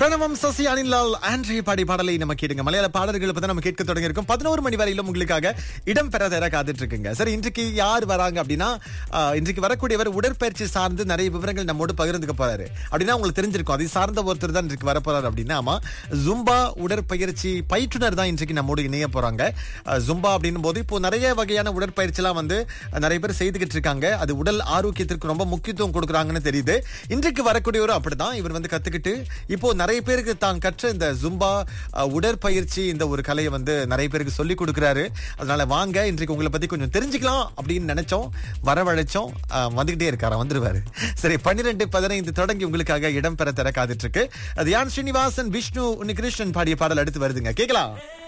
பிரணவம் சசி அனிலால் ஆண்ட்ரி பாடி பாடலை நம்ம கேட்டுங்க மலையாள பாடல்களை பத்தி நம்ம கேட்க தொடங்கி இருக்கோம் பதினோரு மணி வரையிலும் உங்களுக்காக இடம் பெற தர காத்துட்டு இருக்குங்க சரி இன்றைக்கு யார் வராங்க அப்படின்னா ஆஹ், இன்றைக்கு வரக்கூடியவர் உடற்பயிற்சி சார்ந்து நிறைய விவரங்கள் நம்மோடு பகிர்ந்துக்க போறாரு அப்படின்னா உங்களுக்கு தெரிஞ்சிருக்கும் அதை சார்ந்த ஒருத்தர் தான் இன்றைக்கு வரப்போறாரு அப்படின்னா ஆமா ஜும்பா உடற்பயிற்சி பயிற்றுனர் தான் இன்றைக்கு நம்மோடு இணைய போறாங்க ஆஹ், ஜும்பா அப்படின்னும் போது இப்போ நிறைய வகையான உடற்பயிற்சி எல்லாம் வந்து நிறைய பேர் செய்துகிட்டு இருக்காங்க அது உடல் ஆரோக்கியத்திற்கு ரொம்ப முக்கியத்துவம் கொடுக்குறாங்கன்னு தெரியுது இன்றைக்கு வரக்கூடியவரும் அப்படிதான் இவர் வந்து கத்துக்கிட்டு இப்போ நிறைய பேருக்கு தான் கற்ற இந்த ஜும்பா அஹ், உடற்பயிற்சி இந்த ஒரு கலையை வந்து நிறைய பேருக்கு சொல்லி கொடுக்குறாரு அதனால வாங்க இன்றைக்கு உங்களை பத்தி கொஞ்சம் தெரிஞ்சுக்கலாம் அப்படின்னு நினைச்சோம் வரவழைச்சோம் அஹ், வந்துகிட்டே இருக்காரா வந்துருவாரு சரி பன்னிரெண்டு பதினைந்து தொடங்கி உங்களுக்காக இடம் பெற தர காத்துட்டு இருக்கு அது யான் ஸ்ரீனிவாசன் விஷ்ணு உன்னிகிருஷ்ணன் பாடிய பாடல் அடுத்து வருதுங்க கேக்கலாம்